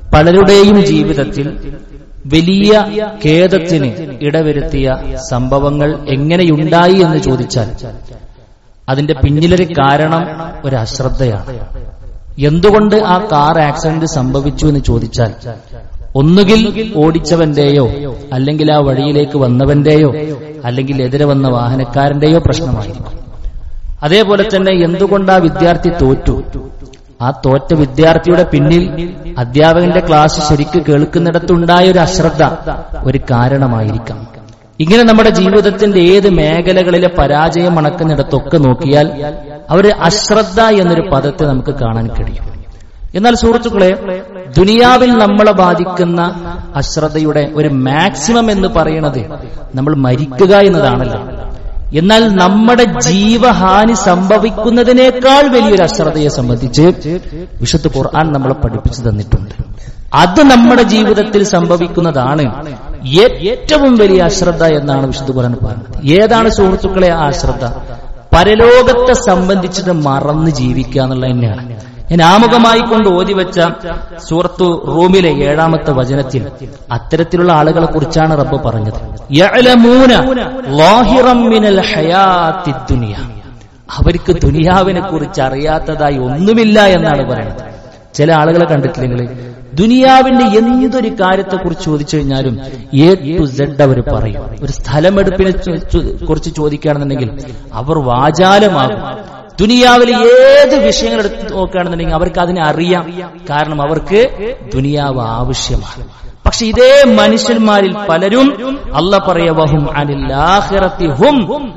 പലരുടെയും ജീവിതത്തിൽ വലിയ ഖേദത്തിന് ഇടവരുത്തിയ സംഭവങ്ങൾ എങ്ങനെയുണ്ടായി എന്ന് ചോദിച്ചാൽ അതിന്റെ പിന്നിലൊരു കാരണം ഒരു അശ്രദ്ധയാണ് എന്തുകൊണ്ട് ആ കാർ ആക്സിഡന്റ് സംഭവിച്ചു എന്ന് ചോദിച്ചാൽ ഒന്നുകിൽ ഓടിച്ചവന്റെയോ അല്ലെങ്കിൽ ആ വഴിയിലേക്ക് വന്നവന്റെയോ അല്ലെങ്കിൽ എതിരെ വന്ന വാഹനക്കാരന്റെയോ പ്രശ്നമായിരിക്കും അതേപോലെ തന്നെ എന്തുകൊണ്ട് ആ വിദ്യാർത്ഥി തോറ്റു ആ തോറ്റ വിദ്യാർത്ഥിയുടെ പിന്നിൽ അധ്യാപകന്റെ ക്ലാസ് ശരിക്ക് കേൾക്കുന്നിടത്തുണ്ടായ ഒരു അശ്രദ്ധ ഒരു കാരണമായിരിക്കാം ഇങ്ങനെ നമ്മുടെ ജീവിതത്തിന്റെ ഏത് മേഖലകളിലെ പരാജയം മണക്കുന്നിടത്തൊക്കെ നോക്കിയാൽ അവര് അശ്രദ്ധ എന്നൊരു പദത്തെ നമുക്ക് കാണാൻ കഴിയും എന്നാൽ സുഹൃത്തുക്കളെ ദുനിയാവിൽ നമ്മളെ ബാധിക്കുന്ന അശ്രദ്ധയുടെ ഒരു മാക്സിമം എന്ന് പറയുന്നത് നമ്മൾ മരിക്കുക എന്നതാണല്ലോ എന്നാൽ നമ്മുടെ ജീവഹാനി സംഭവിക്കുന്നതിനേക്കാൾ വലിയൊരു അശ്രദ്ധയെ സംബന്ധിച്ച് വിശുദ്ധ ഖുർആൻ നമ്മളെ പഠിപ്പിച്ചു തന്നിട്ടുണ്ട് അത് നമ്മുടെ ജീവിതത്തിൽ സംഭവിക്കുന്നതാണ് ഏറ്റവും വലിയ അശ്രദ്ധ എന്നാണ് വിശുദ്ധ ഖുർആൻ പറഞ്ഞത് ഏതാണ് സുഹൃത്തുക്കളെ ആ അശ്രദ്ധ പരലോകത്തെ സംബന്ധിച്ചത് മറന്ന് ജീവിക്കുക എന്നുള്ളത് തന്നെയാണ് ഞാൻ ആമുഖമായി കൊണ്ട് ഓതി വെച്ച സൂറത്തു റൂമിലെ ഏഴാമത്തെ വചനത്തിൽ അത്തരത്തിലുള്ള ആളുകളെ കുറിച്ചാണ് റബ്ബ് പറഞ്ഞത് യഅലമൂന ളാഹിറം മിനൽ ഹയാത്തി ദുനിയ അവർക്ക് ദുനിയാവിനെ കുറിച്ച് അറിയാത്തതായി ഒന്നുമില്ല എന്നാണ് പറയുന്നത് ചില ആളുകളെ കണ്ടിട്ടില്ലെങ്കിൽ ദുനിയാവിന്റെ എന്തൊരു കാര്യത്തെ കുറിച്ച് ചോദിച്ചു കഴിഞ്ഞാലും എ ടു സെഡ് അവർ പറയും ഒരു സ്ഥലമെടുപ്പിനെ ചു- ചു- കുറിച്ച് ചോദിക്കുകയാണെന്നുണ്ടെങ്കിൽ അവർ വാചാലമാകും ദുനിയാവിലെ ഏത് വിഷയങ്ങൾ എടുത്ത് നോക്കുകയാണെന്നുണ്ടെങ്കിൽ അവർക്ക് അതിനെ അറിയാം കാരണം അവർക്ക് ദുനിയാവ് ആവശ്യമാണ് പക്ഷെ ഇതേ മനുഷ്യന്മാരിൽ പലരും അല്ല പറയവഹും അനില്ലാഹിറത്തി ഹും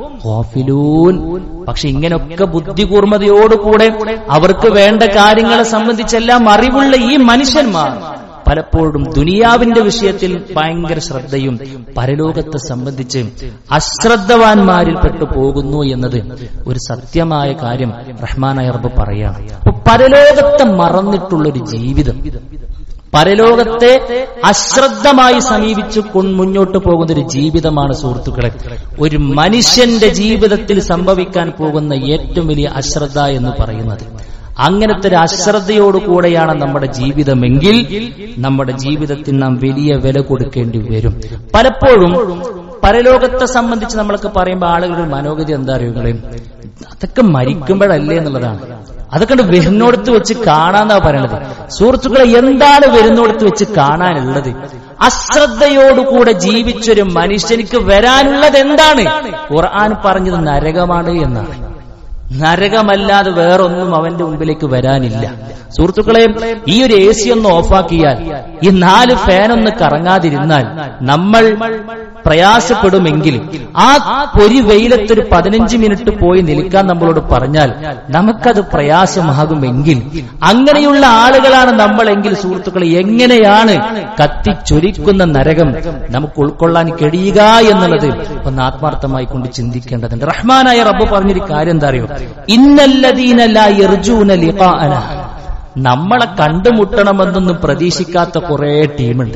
ഗാഫിലൂൻ പക്ഷെ ഇങ്ങനൊക്കെ ബുദ്ധികൂർമ്മതയോടുകൂടെ അവർക്ക് വേണ്ട കാര്യങ്ങളെ സംബന്ധിച്ചെല്ലാം അറിവുള്ള ഈ മനുഷ്യന്മാർ പലപ്പോഴും ദുനിയാവിന്റെ വിഷയത്തിൽ ഭയങ്കര ശ്രദ്ധയും പരലോകത്തെ സംബന്ധിച്ച് അശ്രദ്ധവാന്മാരിൽ പെട്ടു പോകുന്നു എന്നത് ഒരു സത്യമായ കാര്യം റഹ്മാനായ റബ്ബ് പറയാണ് അപ്പൊ പരലോകത്തെ മറന്നിട്ടുള്ളൊരു ജീവിതം പരലോകത്തെ അശ്രദ്ധമായി സമീപിച്ചു കൊൺ മുന്നോട്ട് പോകുന്ന ഒരു ജീവിതമാണ് സുഹൃത്തുക്കളെ ഒരു മനുഷ്യന്റെ ജീവിതത്തിൽ സംഭവിക്കാൻ പോകുന്ന ഏറ്റവും വലിയ അശ്രദ്ധ എന്ന് പറയുന്നത് അങ്ങനത്തെ ഒരു അശ്രദ്ധയോടുകൂടെയാണ് നമ്മുടെ ജീവിതമെങ്കിൽ നമ്മുടെ ജീവിതത്തിൽ നാം വലിയ വില കൊടുക്കേണ്ടി വരും പലപ്പോഴും പരലോകത്തെ സംബന്ധിച്ച് നമ്മളൊക്കെ പറയുമ്പോൾ ആളുകളുടെ മനോഗതി എന്താ അറിയുകളെ അതൊക്കെ മരിക്കുമ്പോഴല്ലേ എന്നുള്ളതാണ് അതൊക്കെ ഉണ്ട് വരുന്നോടത്ത് വെച്ച് കാണാന്നാ പറയണത് സുഹൃത്തുക്കളെ എന്താണ് വരുന്നോടത്ത് വെച്ച് കാണാനുള്ളത് അശ്രദ്ധയോടുകൂടെ ജീവിച്ചൊരു മനുഷ്യനിക്ക് വരാനുള്ളത് എന്താണ് ഖുർആൻ പറഞ്ഞത് നരകമാണ് എന്നാണ് നരകമല്ലാതെ വേറൊന്നും അവന്റെ മുമ്പിലേക്ക് വരാനില്ല സുഹൃത്തുക്കളെ ഈ ഒരു എ സി ഒന്ന് ഓഫാക്കിയാൽ ഈ നാല് ഫാൻ ഒന്ന് കറങ്ങാതിരുന്നാൽ നമ്മൾ പ്രയാസപ്പെടുമെങ്കിൽ ആ ഒരു വെയിലത്തൊരു പതിനഞ്ച് മിനിറ്റ് പോയി നിൽക്കാൻ നമ്മളോട് പറഞ്ഞാൽ നമുക്കത് പ്രയാസമാകുമെങ്കിൽ അങ്ങനെയുള്ള ആളുകളാണ് നമ്മളെങ്കിൽ സുഹൃത്തുക്കളെ എങ്ങനെയാണ് കത്തിച്ചൊരിക്കുന്ന നരകം നമുക്ക് ഉൾക്കൊള്ളാൻ കഴിയുക എന്നുള്ളത് ഒന്ന് ആത്മാർത്ഥമായി കൊണ്ട് ചിന്തിക്കേണ്ടതുണ്ട് റഹ്മാനായ റബ്ബ് പറഞ്ഞൊരു കാര്യം എന്താ അറിയോ ഇന്നല്ലദീന ലാ യർജൂന ലിഖാഅന നമ്മളെ കണ്ടുമുട്ടണമെന്നൊന്നും പ്രതീക്ഷിക്കാത്ത കുറെ ടീമുണ്ട്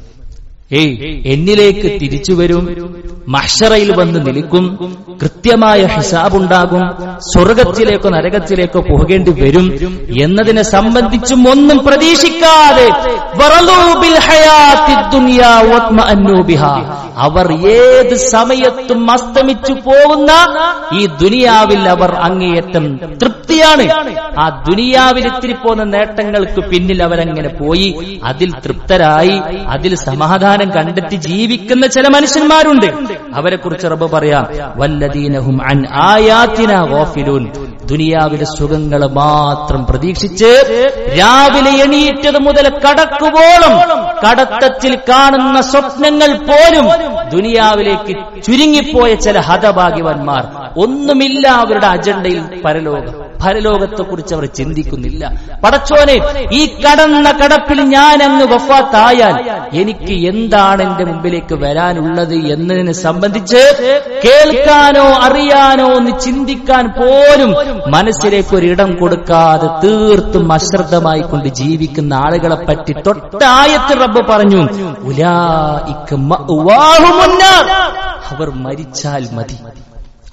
ഏയ് എന്നിലേക്ക് തിരിച്ചു വരും മഷറയിൽ വന്ന് നിൽക്കും കൃത്യമായ ഹിസാബുണ്ടാകും സ്വർഗത്തിലേക്കോ നരകത്തിലേക്കോ പോകേണ്ടി വരും എന്നതിനെ സംബന്ധിച്ചും ഒന്നും പ്രതീക്ഷിക്കാതെ വറലൂ ബിൽ ഹയാത്തി ദുനിയാ വത്മഅന്നു ബിഹാ. അവർ ഏത് സമയത്തും അസ്തമിച്ചു പോകുന്ന ഈ ദുനിയാവിൽ അവർ അങ്ങേയറ്റം തൃപ്തിയാണ് ആ ദുനിയാവിൽ ഇത്തിരി പോകുന്ന നേട്ടങ്ങൾക്ക് പിന്നിൽ അവരങ്ങനെ പോയി അതിൽ തൃപ്തരായി അതിൽ സമാധാനം കണ്ടെത്തി ജീവിക്കുന്ന ചില മനുഷ്യന്മാരുണ്ട് അവരെ കുറിച്ച് റബ്ബ് പറയാം വല്ലദീനഹും അൻ ആയാത്തിന ഗാഫിലൂൻ ദുനിയാവിലെ സുഖങ്ങൾ മാത്രം പ്രതീക്ഷിച്ച് രാവിലെ എണീറ്റത് മുതൽ കടക്കുവോളം കടത്തത്തിൽ കാണുന്ന സ്വപ്നങ്ങൾ പോലും ദുനിയാവിലേക്ക് ചുരുങ്ങിപ്പോയ ചില ഹതഭാഗ്യവന്മാർ ഒന്നുമില്ല അവരുടെ അജണ്ടയിൽ പരലോകം പരലോകത്തെ കുറിച്ച് അവർ ചിന്തിക്കുന്നില്ല പടച്ചോനെ ഈ കടന്ന കടപ്പിൽ ഞാൻ അങ്ങ് വഫാത്തായാൽ എനിക്ക് എന്താണ് എന്റെ മുമ്പിലേക്ക് വരാനുള്ളത് എന്നതിനെ സംബന്ധിച്ച് കേൾക്കാനോ അറിയാനോ ഒന്ന് ചിന്തിക്കാൻ പോലും മനസ്സിലേക്ക് ഒരിടം കൊടുക്കാതെ തീർത്തും അശ്രദ്ധമായി കൊണ്ട് ജീവിക്കുന്ന ആളുകളെ പറ്റി തൊട്ടായത്തിൽ റബ്ബ് പറഞ്ഞു ഉലായിക മഅ്വാഹുമുന്നാർ. അവർ മരിച്ചാൽ മതി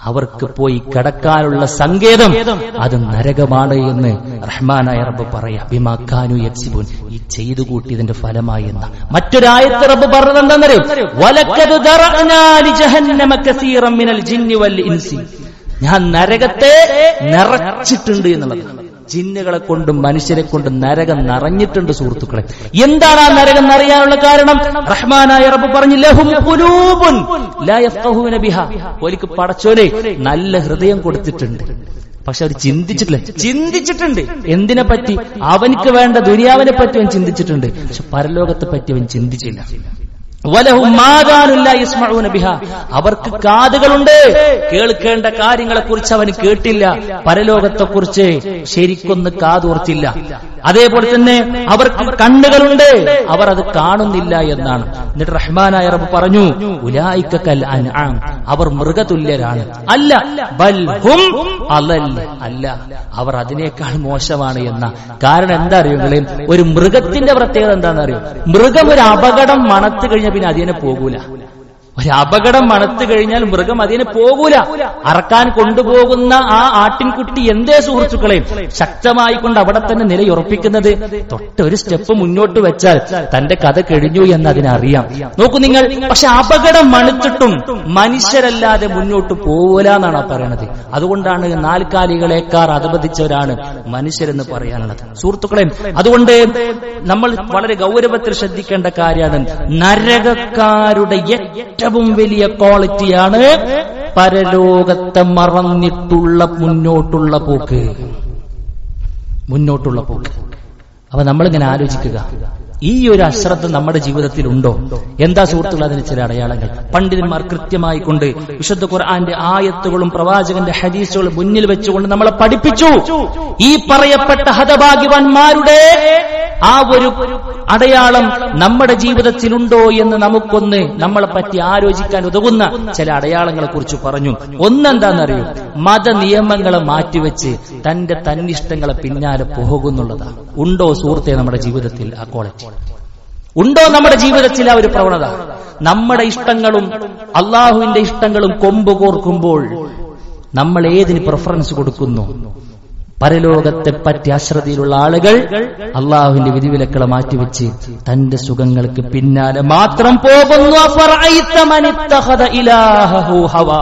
അവർക്ക് പോയി കിടക്കാനുള്ള സങ്കേതം അത് നരകമാണ് എന്ന് റഹ്മാനായ റബ്ബ് പറയാ ബിമാക്കാനു യക്സിബുൻ ഈ ചെയ്തു കൂട്ടിയതിന്റെ ഫലമായി എന്ന മറ്റൊരായത്ത് റബ്ബ് പറഞ്ഞത് എന്താണെന്നറിയോ വലക്കത് ദറഅനാ ലിജഹന്നമ കസീറൻ മിനൽ ജിന്നി വൽ ഇൻസി ഞാൻ നരകത്തെ നിറച്ചിട്ടുണ്ട് എന്നുള്ളതാണ് ജിന്നുകളെ കൊണ്ടും മനുഷ്യരെ കൊണ്ടും നരകം നിറഞ്ഞിട്ടുണ്ട് സുഹൃത്തുക്കളെ എന്താണ് ആ നരകം നിറയാനുള്ള കാരണം റഹ്മാനായ റബ്ബ് പറഞ്ഞു ലഹും ഖുലൂബുൻ ലാ യഫ്ഖഹൂന ബിഹാ ഓലിക്ക് പടച്ചോനെ നല്ല ഹൃദയം കൊടുത്തിട്ടുണ്ട് പക്ഷെ അവർ ചിന്തിച്ചിട്ടില്ല ചിന്തിച്ചിട്ടുണ്ട് എന്തിനെ പറ്റി അവനിക്ക് വേണ്ട ദുനിയാവിനെ പറ്റി അവൻ ചിന്തിച്ചിട്ടുണ്ട് പക്ഷെ പരലോകത്തെ പറ്റി അവൻ ചിന്തിച്ചില്ല വലഹും മാതാനുല്ല യസ്മഊന ബിഹാ അവർക്ക് കാതുകളുണ്ട് കേൾക്കേണ്ട കാര്യങ്ങളെ കുറിച്ച് അവൻ കേട്ടില്ല പരലോകത്തെ കുറിച്ച് ശരിക്കൊന്ന് കാതോർത്തില്ല അതേപോലെ തന്നെ അവർക്ക് കണ്ണുകളുണ്ട് അവർ അത് കാണുന്നില്ല എന്നാണ് എന്നിട്ട് റഹ്മാനായ റബ്ബ് പറഞ്ഞു ഉലായിക്കൽ അൻആം അവർ മൃഗതുല്യരാണ് അല്ല ബൽ ഹും അലൽ അല്ല അവർ അതിനേക്കാൾ മോശമാണ് എന്ന കാരണം എന്താ അറിയുങ്ങളെ ഒരു മൃഗത്തിന്റെ പ്രത്യേകത എന്താണെന്ന് അറിയോ മൃഗം ഒരു അപകടം മണത്ത് കഴിഞ്ഞ പിന്നെ അതിനെ പോകൂല ഒരു അപകടം മണത്ത് കഴിഞ്ഞാൽ മൃഗം അതിനെ പോകൂല അറക്കാൻ കൊണ്ടുപോകുന്ന ആ ആട്ടിൻകുട്ടി എന്തേ സുഹൃത്തുക്കളെ ശക്തമായി കൊണ്ട് അവിടെ തന്നെ നിലയുറപ്പിക്കുന്നത് തൊട്ട് ഒരു സ്റ്റെപ്പ് മുന്നോട്ട് വെച്ചാൽ തന്റെ കഥ കഴിഞ്ഞു എന്ന് അതിനറിയാം നോക്കൂ നിങ്ങൾ പക്ഷെ അപകടം മണത്തിട്ടും മനുഷ്യരല്ലാതെ മുന്നോട്ട് പോകൂല എന്നാണ് പറയണത് അതുകൊണ്ടാണ് നാൽക്കാലികളെക്കാർ അധപതിച്ചവരാണ് മനുഷ്യരെന്ന് പറയാനുള്ളത് സുഹൃത്തുക്കളെ അതുകൊണ്ട് നമ്മൾ വളരെ ഗൗരവത്തിൽ ശ്രദ്ധിക്കേണ്ട കാര്യമാണ് നരകക്കാരുടെ ഏറ്റവും വലിയ ക്വാളിറ്റിയാണ് പരലോകത്തെ മറന്നിട്ടുള്ള മുന്നോട്ടുള്ള പോക്ക് മുന്നോട്ടുള്ള പോക്ക് അപ്പൊ നമ്മളിങ്ങനെ ആലോചിക്കുക ഈ ഒരു അശ്രദ്ധ നമ്മുടെ ജീവിതത്തിൽ ഉണ്ടോ എന്താ സുഹൃത്തുക്കൾ അതിന് ചില അടയാളങ്ങൾ പണ്ഡിതന്മാർ കൃത്യമായി കൊണ്ട് വിശുദ്ധ ഖുർആന്റെ ആയത്തുകളും പ്രവാചകന്റെ ഹദീസുകളും മുന്നിൽ വെച്ചുകൊണ്ട് നമ്മളെ പഠിപ്പിച്ചു ഈ പറയപ്പെട്ട ഹതഭാഗ്യവാന്മാരുടെ ആ ഒരു അടയാളം നമ്മുടെ ജീവിതത്തിലുണ്ടോ എന്ന് നമുക്കൊന്ന് നമ്മളെ പറ്റി ആലോചിക്കാൻ ഉതകുന്ന ചില അടയാളങ്ങളെ കുറിച്ച് പറഞ്ഞു ഒന്നെന്താണെന്നറിയോ മത നിയമങ്ങളെ മാറ്റിവെച്ച് തന്റെ തന്നിഷ്ടങ്ങളെ പിന്നാലെ പോകുന്നുള്ളതാണ് ഉണ്ടോ സുഹൃത്തെ നമ്മുടെ ജീവിതത്തിൽ ആ ക്വാളിറ്റി ഉണ്ടോ നമ്മുടെ ജീവിതത്തിൽ ആ ഒരു പ്രവണത നമ്മുടെ ഇഷ്ടങ്ങളും അള്ളാഹുവിന്റെ ഇഷ്ടങ്ങളും കൊമ്പ് കോർക്കുമ്പോൾ നമ്മൾ ഏതിന് പ്രിഫറൻസ് കൊടുക്കുന്നു പരലോകത്തെ പറ്റി അശ്രദ്ധയിലുള്ള ആളുകൾ അള്ളാഹുവിന്റെ വിധിവിലക്കളെ മാറ്റിവെച്ച് തന്റെ സുഖങ്ങൾക്ക് പിന്നാലെ മാത്രം പോകുന്നു അഫറഅയ്ത മനിത്തഖദ ഇലാഹഹു ഹവാ.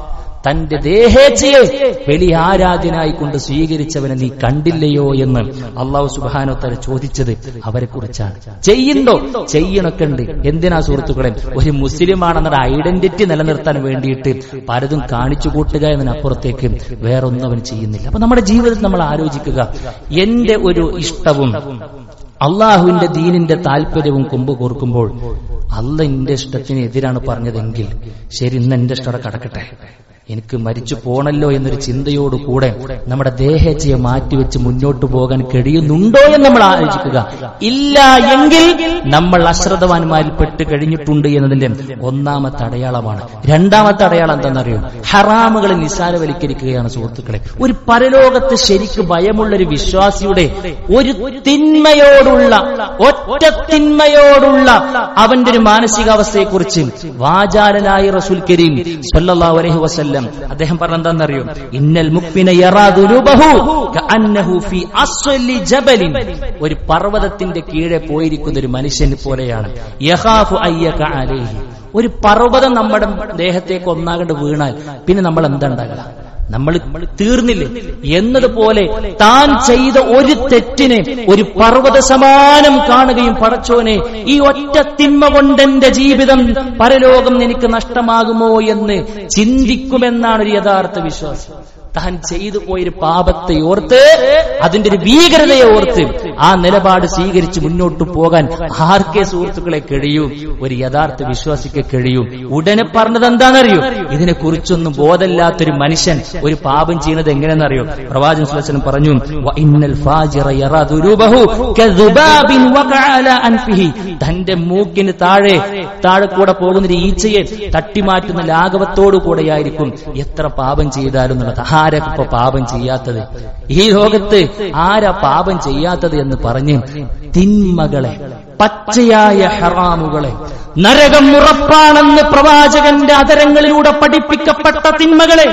തന്റെ ദേഹേച്ഛയെ വലിയ ആരാധ്യനായി കൊണ്ട് സ്വീകരിച്ചവനെ നീ കണ്ടില്ലയോ എന്ന് അള്ളാഹു സുബാനോത്തര ചോദിച്ചത് അവരെ കുറിച്ചാണ് ചെയ്യുണ്ടോ ചെയ്യണൊക്കെ ഉണ്ട് എന്തിനാ സുഹൃത്തുക്കളെ ഒരു മുസ്ലിമാണെന്നൊരു ഐഡന്റിറ്റി നിലനിർത്താൻ വേണ്ടിയിട്ട് പലതും കാണിച്ചു കൂട്ടുക എന്നതിനപ്പുറത്തേക്ക് വേറൊന്നും അവൻ ചെയ്യുന്നില്ല അപ്പൊ നമ്മുടെ ജീവിതത്തിൽ നമ്മൾ ആലോചിക്കുക എന്റെ ഒരു ഇഷ്ടവും അള്ളാഹുവിന്റെ ദീനിന്റെ താല്പര്യവും കൊമ്പ് കോർക്കുമ്പോൾ അല്ല എന്റെ ഇഷ്ടത്തിന് എതിരാണ് പറഞ്ഞതെങ്കിൽ ശരി ഇന്ന് എന്റെ ഇഷ്ടം അവിടെ കടക്കട്ടെ എനിക്ക് മരിച്ചു പോണല്ലോ എന്നൊരു ചിന്തയോടുകൂടെ നമ്മുടെ ദേഹേച്ഛയെ മാറ്റിവെച്ച് മുന്നോട്ട് പോകാൻ കഴിയുന്നുണ്ടോ എന്ന് നമ്മൾ ആലോചിക്കുക ഇല്ല എങ്കിൽ നമ്മൾ അശ്രദ്ധവാന്മാരിൽ പെട്ട് കഴിഞ്ഞിട്ടുണ്ട് എന്നതിന്റെ ഒന്നാമത്തെ അടയാളമാണ് രണ്ടാമത്തെ അടയാളം എന്താണെന്നറിയോ ഹറാമുകളെ നിസാരവൽക്കരിക്കുകയാണ് സുഹൃത്തുക്കളെ ഒരു പരലോകത്ത് ശരിക്ക് ഭയമുള്ള ഒരു വിശ്വാസിയുടെ ഒരു തിന്മയോടുള്ള ഒറ്റ തിന്മയോടുള്ള അവന്റെ ഒരു മാനസികാവസ്ഥയെക്കുറിച്ച് വാചാലനായ റസൂൽ കരീം സല്ലല്ലാഹു അലൈഹി വസല്ലം അദ്ദേഹം പറഞ്ഞെന്താണെന്നറിയോ ഇന്നൽ മുക്മിന യറാ ദുനൂബഹു കഅന്നഹു ഫീ അസ്വലി ജബലിൻ ഒരു പർവ്വതത്തിന്റെ കീഴെ പോയിരിക്കുന്ന ഒരു മനുഷ്യനെ പോലെയാണ് യഖാഫു അയ്യക അലൈഹി ഒരു പർവ്വതം നമ്മുടെ ദേഹത്തേക്ക് ഒന്നാകണ്ട് വീണാൽ പിന്നെ നമ്മൾ എന്താ ഉണ്ടാകുക നമ്മൾ തീർന്നില്ലേ എന്നതുപോലെ താൻ ചെയ്ത ഒരു തെറ്റിനെ ഒരു പർവ്വത സമാനം കാണുകയും പടച്ചോനെ ഈ ഒറ്റ തിന്മ കൊണ്ടെന്റെ ജീവിതം പരലോകം എനിക്ക് നഷ്ടമാകുമോ എന്ന് ചിന്തിക്കുമെന്നാണ് ഒരു യഥാർത്ഥ വിശ്വാസം താൻ ചെയ്തു പോയൊരു പാപത്തെ ഓർത്ത് അതിന്റെ ഒരു ഭീകരതയെ ഓർത്ത് ആ നിലപാട് സ്വീകരിച്ച് മുന്നോട്ട് പോകാൻ ആർക്കേ സുഹൃത്തുക്കളെ കഴിയൂ ഒരു യഥാർത്ഥ വിശ്വാസിക്ക് കഴിയൂ ഉടനെ പറഞ്ഞത് എന്താണെന്നറിയോ ഇതിനെ കുറിച്ചൊന്നും ബോധമില്ലാത്തൊരു മനുഷ്യൻ ഒരു പാപം ചെയ്യുന്നത് എങ്ങനെയെന്നറിയോ പ്രവാചകൻ സുലസനം പറഞ്ഞു "വ ഇന്നൽ ഫാജിറ യറാ ദുനൂബഹു കദുബാബിൻ വഖഅ അലാ അൻഫിഹി." തന്റെ മൂക്കിന് താഴെ താഴെ കൂടെ പോകുന്ന ഒരു ഈച്ചയെ തട്ടിമാറ്റുന്ന ലാഘവത്തോടു കൂടെയായിരിക്കും എത്ര പാപം ചെയ്താലും എന്നുള്ളത് ആ ആരൊക്കെ പാപം ചെയ്യാത്തത് ഈ ലോകത്ത് ആരാ പാപം ചെയ്യാത്തത് എന്ന് പറഞ്ഞ് തിന്മകളെ പച്ചയായ ഹറാമുകളെ നരകം ഉറപ്പാണെന്ന് പ്രവാചകന്റെ അതരങ്ങളിലൂടെ പഠിപ്പിക്കപ്പെട്ട തിന്മകളെ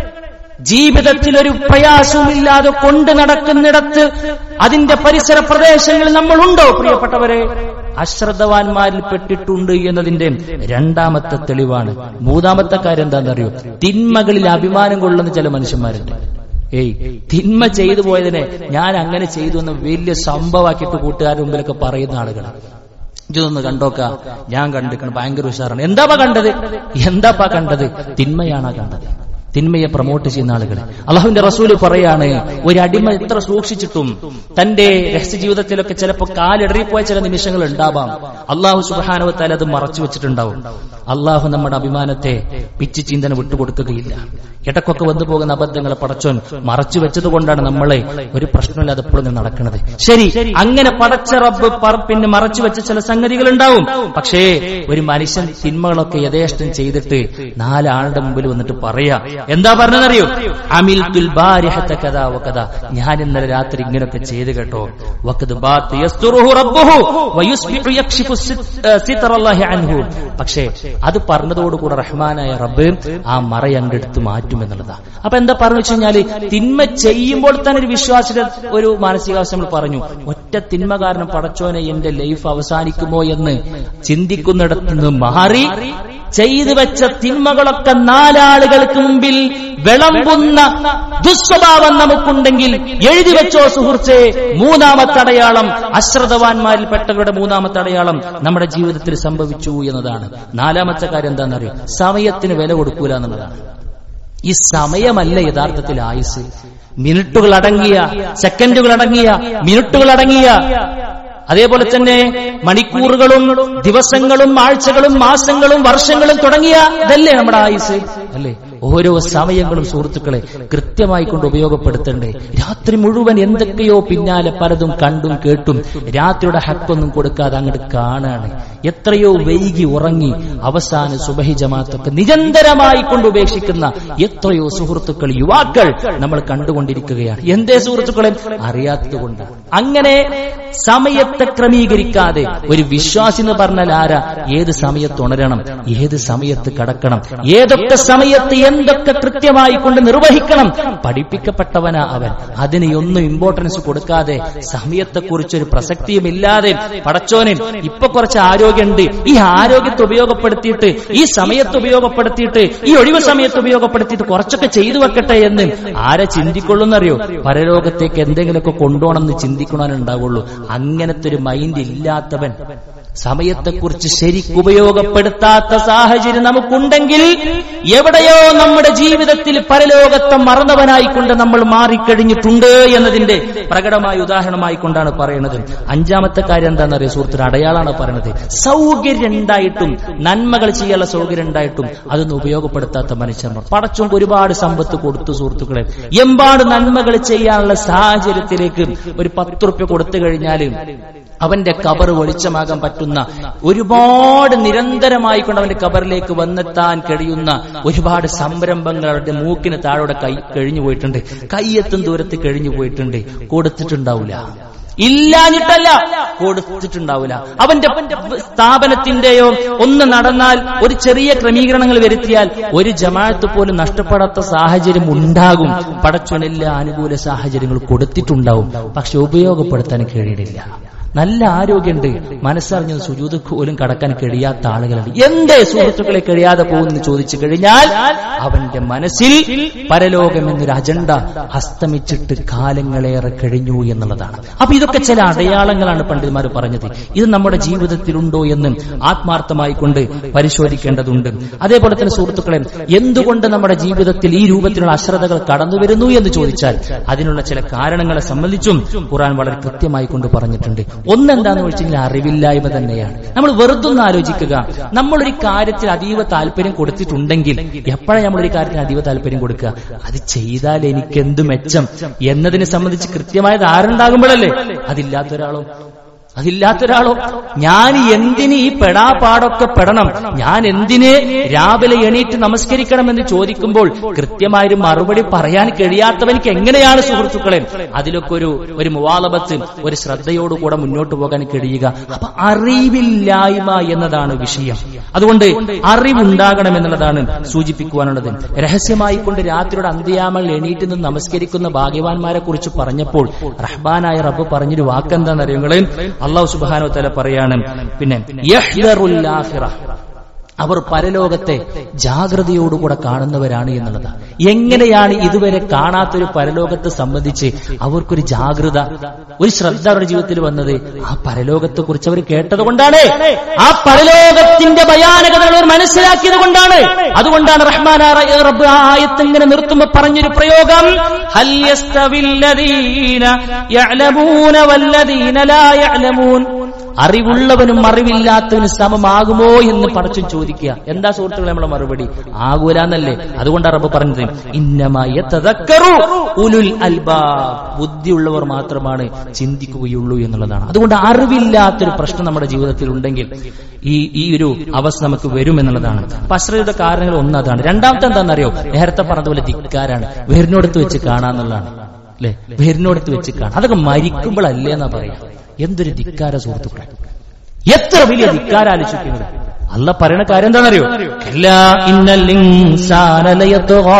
ജീവിതത്തിൽ ഒരു പ്രയാസവുമില്ലാതെ കൊണ്ടു നടക്കുന്നിടത്ത് അതിന്റെ പരിസര പ്രദേശങ്ങളിൽ നമ്മളുണ്ടോ പ്രിയപ്പെട്ടവരെ അശ്രദ്ധവാന്മാരിൽ പെട്ടിട്ടുണ്ട് എന്നതിന്റെ രണ്ടാമത്തെ തെളിവാണ് മൂന്നാമത്തെ കാര്യം എന്താണെന്നറിയോ തിന്മകളിൽ അഭിമാനം കൊള്ളുന്ന ചില മനുഷ്യന്മാരുണ്ട് ഏയ് തിന്മ ചെയ്തു പോയതിനെ ഞാൻ അങ്ങനെ ചെയ്തു എന്ന് വലിയ സംഭവമാക്കിയിട്ട് കൂട്ടുകാരുടെ മുമ്പിലൊക്കെ പറയുന്ന ആളുകളാണ് ഇതൊന്ന് കണ്ടോക്ക ഞാൻ കണ്ടിരിക്കണം ഭയങ്കര ഉഷാറാണ് എന്താപ്പാ കണ്ടത് എന്താപ്പാ കണ്ടത് തിന്മയാണാ കണ്ടത് തിന്മയെ പ്രൊമോട്ട് ചെയ്യുന്ന ആളുകൾ അള്ളാഹുവിന്റെ റസൂല് പറയാണ് ഒരു അടിമ എത്ര സൂക്ഷിച്ചിട്ടും തന്റെ രഹസ്യ ജീവിതത്തിലൊക്കെ ചിലപ്പോൾ കാലിടറിപ്പോയ ചില നിമിഷങ്ങൾ ഉണ്ടാവാം അള്ളാഹു സുബാനവത്താൽ അത് മറച്ചു വെച്ചിട്ടുണ്ടാവും അള്ളാഹു നമ്മുടെ അഭിമാനത്തെ പിച്ചു ചിന്തന വിട്ടുകൊടുക്കുകയില്ല ഇടക്കൊക്കെ വന്നു പോകുന്ന അബദ്ധങ്ങളെ പടച്ചോൻ മറച്ചു വെച്ചത് കൊണ്ടാണ് നമ്മളെ ഒരു പ്രശ്നമില്ലാതെ എപ്പോഴും നടക്കുന്നത് ശരി അങ്ങനെ പടച്ച റബ്ബ് പർ- പിന്നെ മറച്ചു വെച്ച ചില സംഗതികൾ ഉണ്ടാവും പക്ഷേ ഒരു മനുഷ്യൻ തിന്മകളൊക്കെ യഥേഷ്ടം ചെയ്തിട്ട് നാലാളുടെ മുമ്പിൽ വന്നിട്ട് പറയാ എന്താ പറഞ്ഞതെന്നറിയോ അമിൽ തുൽ ബാരിഹത്ത കഥാ വകഥ ഞാൻ ഇന്നലെ രാത്രി ഇങ്ങനെയൊക്കെ ചെയ്ത് കേട്ടോ വഖദ് ബാത്ത് യസ്തുറുഹു റബ്ബുഹു വയുസ്ബിഹു യക്ഷിഫു സിത്- ഏ, സിത്രല്ലാഹി അൻഹു പക്ഷേ അത് പറഞ്ഞതോടുകൂടെ റഹ്മാനായ റബ്ബ് ആ മറയങ്കെടുത്ത് മാറ്റുമെന്നുള്ളതാ അപ്പൊ എന്താ പറഞ്ഞു വെച്ച് കഴിഞ്ഞാല് തിന്മ ചെയ്യുമ്പോൾ തന്നെ ഒരു വിശ്വാസിയുടെ ഒരു മാനസികാവസ്ഥ നമ്മൾ പറഞ്ഞു ഒറ്റ തിന്മ കാരണം പടച്ചോനെ എന്റെ ലൈഫ് അവസാനിക്കുമോ എന്ന് ചിന്തിക്കുന്നിടത്ത് നിന്ന് മാറി ചെയ്തു വെച്ച തിന്മകളൊക്കെ നാലാളുകൾക്ക് മുമ്പിൽ വിളമ്പുന്ന ദുസ്വഭാവം നമുക്കുണ്ടെങ്കിൽ എഴുതി വെച്ചോ സുഹൃത്തെ മൂന്നാമത്തെ അടയാളം അശ്രദ്ധവാന്മാരിൽപ്പെട്ടവരുടെ മൂന്നാമത്തെ അടയാളം നമ്മുടെ ജീവിതത്തിൽ സംഭവിച്ചു എന്നതാണ് നാലാമത്തെ കാര്യം എന്താണെന്നറിയോ സമയത്തിന് വില കൊടുക്കൂല എന്നുള്ളതാണ് ഈ സമയമല്ല യഥാർത്ഥത്തിൽ ആയുസ് മിനിറ്റുകൾ അടങ്ങിയ സെക്കൻഡുകൾ അടങ്ങിയ മിനിറ്റുകൾ അടങ്ങിയ അതേപോലെ തന്നെ മണിക്കൂറുകളും ദിവസങ്ങളും ആഴ്ചകളും മാസങ്ങളും വർഷങ്ങളും തുടങ്ങിയ ഇതല്ലേ നമ്മുടെ ആയുസ് അല്ലേ ഓരോ സമയങ്ങളും സുഹൃത്തുക്കളെ കൃത്യമായി കൊണ്ട് ഉപയോഗപ്പെടുത്തണ്ടേ രാത്രി മുഴുവൻ എന്തൊക്കെയോ പിന്നാലെ പലതും കണ്ടും കേട്ടും രാത്രിയുടെ ഹക്കൊന്നും കൊടുക്കാതെ അങ്ങോട്ട് കാണാണ് എത്രയോ വൈകി ഉറങ്ങി അവസാന സുബഹി ജമാത്തൊക്കെ നിരന്തരമായി കൊണ്ട് ഉപേക്ഷിക്കുന്ന എത്രയോ സുഹൃത്തുക്കൾ യുവാക്കൾ നമ്മൾ കണ്ടുകൊണ്ടിരിക്കുകയാണ് എന്തേ സുഹൃത്തുക്കളെ അറിയാത്തത് കൊണ്ടാണ് അങ്ങനെ സമയത്തെ ക്രമീകരിക്കാതെ ഒരു വിശ്വാസി എന്ന് പറഞ്ഞാൽ ആരാ ഏത് സമയത്ത് ഉണരണം ഏത് സമയത്ത് കടക്കണം ഏതൊക്കെ സമയത്ത് എന്തൊക്കെ കൃത്യമായി കൊണ്ട് നിർവഹിക്കണം പഠിപ്പിക്കപ്പെട്ടവനാ അവൻ അതിന് ഒന്നും ഇമ്പോർട്ടൻസ് കൊടുക്കാതെ സമയത്തെക്കുറിച്ചൊരു പ്രസക്തിയുമില്ലാതെ പടച്ചോനെ ഇപ്പൊ കുറച്ച് ആരോഗ്യമുണ്ട് ഈ ആരോഗ്യത്തെ ഉപയോഗപ്പെടുത്തിയിട്ട് ഈ സമയത്ത് ഉപയോഗപ്പെടുത്തിയിട്ട് ഈ ഒഴിവ് സമയത്ത് ഉപയോഗപ്പെടുത്തിയിട്ട് കുറച്ചൊക്കെ ചെയ്തു വെക്കട്ടെ എന്ന് ആരെ ചിന്തിക്കൊള്ളുന്നറിയോ പരലോകത്തേക്ക് എന്തെങ്കിലുമൊക്കെ കൊണ്ടുപോകണമെന്ന് ചിന്തിക്കണമെന്നുണ്ടാവുള്ളൂ അങ്ങനത്തെ ഒരു മൈൻഡ് ഇല്ലാത്തവൻ സമയത്തെക്കുറിച്ച് ശരിക്ക് ഉപയോഗപ്പെടുത്താത്ത സാഹചര്യം നമുക്കുണ്ടെങ്കിൽ എവിടെയോ നമ്മുടെ ജീവിതത്തിൽ പരലോകത്തെ മറന്നവനായിക്കൊണ്ട് നമ്മൾ മാറിക്കഴിഞ്ഞിട്ടുണ്ട് എന്നതിന്റെ പ്രകടമായ ഉദാഹരണമായി കൊണ്ടാണ് പറയുന്നത് അഞ്ചാമത്തെ കാര്യം എന്താണെന്നറിയോ സുഹൃത്തിന് അടയാളാണ് പറയുന്നത് സൗകര്യം ഉണ്ടായിട്ടും നന്മകൾ ചെയ്യാനുള്ള സൗകര്യം ഉണ്ടായിട്ടും അതൊന്നും ഉപയോഗപ്പെടുത്താത്ത മനുഷ്യന്മാർ പടച്ചും ഒരുപാട് സമ്പത്ത് കൊടുത്തു സുഹൃത്തുക്കളെ എമ്പാട് നന്മകൾ ചെയ്യാനുള്ള സാഹചര്യത്തിലേക്ക് ഒരു പത്ത് റുപ്യ കൊടുത്തു കഴിഞ്ഞാൽ അവന്റെ കബർ വെളിച്ചമാകാൻ പറ്റുന്ന ഒരുപാട് നിരന്തരമായി കൊണ്ട് അവന്റെ കബറിലേക്ക് വന്നെത്താൻ കഴിയുന്ന ഒരുപാട് സംരംഭങ്ങൾ അവരുടെ മൂക്കിന് താഴോടെ കൈ കഴിഞ്ഞു പോയിട്ടുണ്ട് കൈയെത്തും ദൂരത്ത് കഴിഞ്ഞു പോയിട്ടുണ്ട് കൊടുത്തിട്ടുണ്ടാവില്ല ഇല്ലാഞ്ഞിട്ടല്ല കൊടുത്തിട്ടുണ്ടാവില്ല അവന്റെ സ്ഥാപനത്തിന്റെയോ ഒന്ന് നടന്നാൽ ഒരു ചെറിയ ക്രമീകരണങ്ങൾ വരുത്തിയാൽ ഒരു ജമാഅത്ത് പോലും നഷ്ടപ്പെടാത്ത സാഹചര്യം ഉണ്ടാകും പടച്ചോൻ എല്ലാ അനുകൂല സാഹചര്യങ്ങൾ കൊടുത്തിട്ടുണ്ടാവും പക്ഷെ ഉപയോഗപ്പെടുത്താൻ കഴിയില്ല നല്ല ആരോഗ്യമുണ്ട് മനസ്സറിഞ്ഞ സുജൂത് പോലും കടക്കാൻ കഴിയാത്ത ആളുകളുണ്ട് എന്തേ സുഹൃത്തുക്കളെ കഴിയാതെ പോകുമെന്ന് ചോദിച്ചു കഴിഞ്ഞാൽ അവന്റെ മനസ്സിൽ പരലോകം എന്നൊരു അജണ്ട അസ്തമിച്ചിട്ട് കാലങ്ങളേറെ കഴിഞ്ഞു എന്നുള്ളതാണ് അപ്പൊ ഇതൊക്കെ ചില അടയാളങ്ങളാണ് പണ്ഡിതന്മാർ പറഞ്ഞത് ഇത് നമ്മുടെ ജീവിതത്തിലുണ്ടോ എന്ന് ആത്മാർത്ഥമായി കൊണ്ട് പരിശോധിക്കേണ്ടതുണ്ട് അതേപോലെ തന്നെ സുഹൃത്തുക്കളെ എന്തുകൊണ്ട് നമ്മുടെ ജീവിതത്തിൽ ഈ രൂപത്തിലുള്ള അശ്രദ്ധകൾ കടന്നു വരുന്നു എന്ന് ചോദിച്ചാൽ അതിനുള്ള ചില കാരണങ്ങളെ സംബന്ധിച്ചും ഖുറാൻ വളരെ കൃത്യമായി കൊണ്ട് പറഞ്ഞിട്ടുണ്ട് ഒന്നെന്താന്ന് വെച്ച് കഴിഞ്ഞാൽ അറിവില്ലായ്മ തന്നെയാണ് നമ്മൾ വെറുതൊന്ന് ആലോചിക്കുക നമ്മളൊരു കാര്യത്തിൽ അതീവ താല്പര്യം കൊടുത്തിട്ടുണ്ടെങ്കിൽ എപ്പോഴാണ് നമ്മളൊരു കാര്യത്തിന് അതീവ താല്പര്യം കൊടുക്കുക അത് ചെയ്താൽ എനിക്ക് എന്ത് മെച്ചം എന്നതിനെ സംബന്ധിച്ച് കൃത്യമായ ധാരണ ഉണ്ടാകുമ്പോഴല്ലേ അതില്ലാത്ത ഒരാളോ അതില്ലാത്ത ഒരാളോ ഞാൻ എന്തിന് ഈ പെടാപാടൊക്കെ പെടണം ഞാൻ എന്തിന് രാവിലെ എണീറ്റ് നമസ്കരിക്കണം എന്ന് ചോദിക്കുമ്പോൾ കൃത്യമായൊരു മറുപടി പറയാൻ കഴിയാത്തവനിക്ക് എങ്ങനെയാണ് സുഹൃത്തുക്കളെ അതിലൊക്കെ ഒരു ഒരു മുവാലബത്ത് ഒരു ശ്രദ്ധയോടുകൂടെ മുന്നോട്ട് പോകാൻ കഴിയുക അപ്പൊ അറിവില്ലായ്മ എന്നതാണ് വിഷയം അതുകൊണ്ട് അറിവുണ്ടാകണം എന്നുള്ളതാണ് സൂചിപ്പിക്കുവാനുള്ളത് രഹസ്യമായി കൊണ്ട് രാത്രിയുടെ അന്ത്യാമൽ എണീറ്റ് നിന്ന് നമസ്കരിക്കുന്ന ഭാഗ്യവാന്മാരെ കുറിച്ച് പറഞ്ഞപ്പോൾ റഹ്ബാനായ റബ്ബ് പറഞ്ഞൊരു വാക്കെന്താണെന്ന് അറിയുങ്ങളെ അള്ളാഹു സുബാനോ തല പറയാണ് പിന്നെ യഹ്ദറുൽ ആഖിറ. അവർ പരലോകത്തെ ജാഗ്രതയോടുകൂടെ കാണുന്നവരാണ് എന്നുള്ളത് എങ്ങനെയാണ് ഇതുവരെ കാണാത്തൊരു പരലോകത്തെ സംബന്ധിച്ച് അവർക്കൊരു ജാഗ്രത ഒരു ശ്രദ്ധ അവരുടെ ജീവിതത്തിൽ വന്നത് ആ പരലോകത്തെ കുറിച്ച് അവർ കേട്ടത് കൊണ്ടാണ് ആ പരലോകത്തിന്റെ ഭയാനകതകൾ അവർ മനസ്സിലാക്കിയത് കൊണ്ടാണ് അതുകൊണ്ടാണ് റഹ്മാൻ ആ റ- റബ്ബ് ആ ആയത്ത് ഇങ്ങനെ നിർത്തുമ്പോൾ പറഞ്ഞൊരു പ്രയോഗം ഹൽ യസ്തവില്ലദീന യഅലമൂന വല്ലദീന ലാ യഅലമൂൻ അറിവുള്ളവനും അറിവില്ലാത്തവനും സമമാകുമോ എന്ന് പടച്ചും ചോദിക്കുക എന്താ സുഹൃത്തുക്കളെ നമ്മളെ മറുപടി ആകൂലെന്നല്ലേ അതുകൊണ്ട് റബ്ബ് പറഞ്ഞത് ഇന്നമായ ഉലുൽ അൽബാ ബുദ്ധിയുള്ളവർ മാത്രമാണ് ചിന്തിക്കുകയുള്ളൂ എന്നുള്ളതാണ് അതുകൊണ്ട് അറിവില്ലാത്തൊരു പ്രശ്നം നമ്മുടെ ജീവിതത്തിൽ ഉണ്ടെങ്കിൽ ഈ ഈ ഒരു അവസ്ഥ നമുക്ക് വരും എന്നുള്ളതാണ് അപ്പൊ അശ്രയുടെ കാരണങ്ങൾ ഒന്ന് അതാണ് രണ്ടാമത്തെ എന്താണെന്നറിയോ നേരത്തെ പറഞ്ഞതുപോലെ ധിക്കാരാണ് വേരിനോടത്ത് വെച്ച് കാണാന്നുള്ളതാണ് അല്ലെ വേരിനോടത്ത് വെച്ച് കാണാം അതൊക്കെ മരിക്കുമ്പോഴല്ലേ എന്നാ പറയാ എന്തൊരു ധിക്കാര സുഹൃത്തുക്കളെ എത്ര വലിയ ധിക്കാരാലോചിക്കുന്നത് അല്ല പറയണ കാര്യം എന്താണെന്നറിയോ കല്ലാ ഇന്നൽ ഇൻസാന ലയത്ഗാ.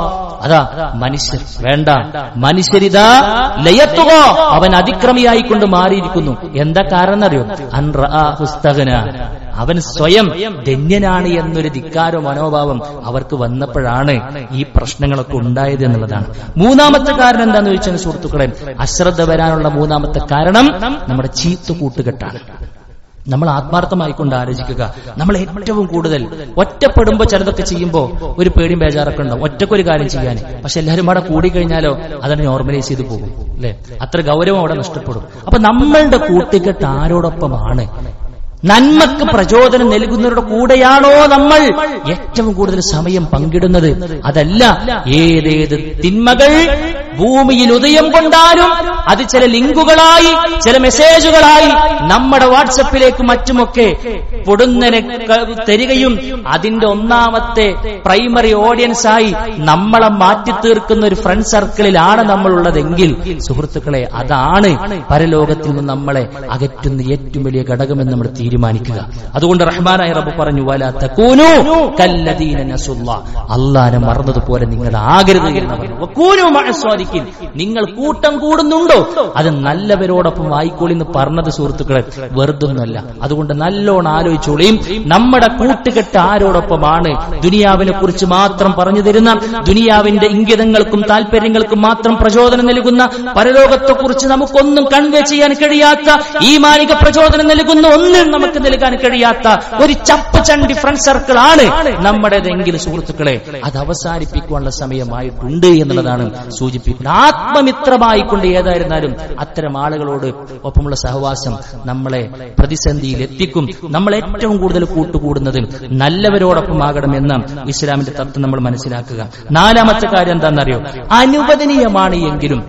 അതാ മനുഷ്യർ വേണ്ട മനുഷ്യരിതാ ലയത്തുക അവൻ അതിക്രമിയായിക്കൊണ്ട് മാറിയിരിക്കുന്നു എന്താ കാരണം എന്നറിയോ അൻറഹുസ്തകന അവൻ സ്വയം ധന്യനാണ് എന്നൊരു ധിക്കാരോ മനോഭാവം അവർക്ക് വന്നപ്പോഴാണ് ഈ പ്രശ്നങ്ങളൊക്കെ ഉണ്ടായത് എന്നുള്ളതാണ് മൂന്നാമത്തെ കാരണം എന്താന്ന് ചോദിച്ചാൽ സുഹൃത്തുക്കളെ അശ്രദ്ധ വരാനുള്ള മൂന്നാമത്തെ കാരണം നമ്മുടെ ചീത്ത കൂട്ടുകെട്ടാണ് നമ്മൾ ആത്മാർത്ഥമായിക്കൊണ്ട് ആലോചിക്കുക നമ്മൾ ഏറ്റവും കൂടുതൽ ഒറ്റപ്പെടുമ്പോ ചിലതൊക്കെ ചെയ്യുമ്പോൾ ഒരു പേടിയും ബേജാറൊക്കെ ഉണ്ടാവും ഒറ്റക്കൊരു കാര്യം ചെയ്യാൻ പക്ഷെ എല്ലാവരും അവിടെ കൂടിക്കഴിഞ്ഞാലോ അതന്നെ നോർമലൈസ് ചെയ്ത് പോകും അല്ലെ അത്ര ഗൗരവം അവിടെ നഷ്ടപ്പെടും അപ്പൊ നമ്മളുടെ കൂട്ടുകെട്ട് ആരോടൊപ്പമാണ് നന്മക്ക് പ്രചോദനം നൽകുന്നവരുടെ കൂടെയാണോ നമ്മൾ ഏറ്റവും കൂടുതൽ സമയം പങ്കിടുന്നത് അതല്ല ഏതേത് തിന്മകൾ ഭൂമിയിൽ ഉദയം കൊണ്ടാലും അത് ചില ലിങ്കുകളായി ചില മെസ്സേജുകളായി നമ്മുടെ വാട്സപ്പിലേക്ക് മറ്റുമൊക്കെ പൊടുന്നനെ ക- തരികയും അതിന്റെ ഒന്നാമത്തെ പ്രൈമറി ഓഡിയൻസ് ആയി നമ്മളെ മാറ്റി തീർക്കുന്ന ഒരു ഫ്രണ്ട് സർക്കിളിലാണ് നമ്മളുള്ളതെങ്കിൽ സുഹൃത്തുക്കളെ അതാണ് പരലോകത്തിൽ നിന്ന് നമ്മളെ അകറ്റുന്ന ഏറ്റവും വലിയ ഘടകമെന്ന് നമ്മൾ തീരുമാനിക്കുക അതുകൊണ്ട് റഹ്മാനായ റബ്ബ് പറഞ്ഞു വല തകൂനു കല്ലദീന നസുല്ലാ അള്ളാനെ മറന്നതുപോലെ നിങ്ങൾ ആകരുത് എന്ന് പറഞ്ഞു വകൂനു മഅസ്വാദിഖീൻ. നിങ്ങൾ കൂട്ടം കൂടുന്നുണ്ടോ അത് നല്ലവരോടൊപ്പം ആയിക്കോളി എന്ന് പറഞ്ഞത് സുഹൃത്തുക്കളെ വെറുതൊന്നുമല്ല അതുകൊണ്ട് നല്ലോണം ആലോചിച്ചോളിയും നമ്മുടെ കൂട്ടുകെട്ട് ആരോടൊപ്പമാണ് ദുനിയാവിനെ കുറിച്ച് മാത്രം പറഞ്ഞു തരുന്ന ദുനിയാവിന്റെ ഇംഗിതങ്ങൾക്കും താല്പര്യങ്ങൾക്കും മാത്രം പ്രചോദനം നൽകുന്ന പരലോകത്തെ കുറിച്ച് നമുക്കൊന്നും കൺവേ ചെയ്യാൻ കഴിയാത്ത ഈ മാനിക പ്രചോദനം നൽകുന്ന ഒന്നും നമുക്ക് നൽകാൻ കഴിയാത്ത ഒരു ചപ്പ് ചണ്ടി ഫ്രണ്ട് സർക്കിൾ ആണ് നമ്മുടേതെങ്കിൽ സുഹൃത്തുക്കളെ അത് അവസാനിപ്പിക്കാനുള്ള സമയമായിട്ടുണ്ട് എന്നുള്ളതാണ് സൂചിപ്പിക്കുന്നത് ആത്മമിത്രമായിക്കൊണ്ട് ഏതായിരുന്നാലും അത്തരം ആളുകളോട് ഒപ്പമുള്ള സഹവാസം നമ്മളെ പ്രതിസന്ധിയിൽ എത്തിക്കും നമ്മൾ ഏറ്റവും കൂടുതൽ കൂട്ടുകൂടുന്നത് നല്ലവരോടൊപ്പമാകണമെന്ന ഇസ്ലാമിന്റെ തത്വം നമ്മൾ മനസ്സിലാക്കുക നാലാമത്തെ കാര്യം എന്താണെന്നറിയോ അനുവദനീയമാണ് എങ്കിലും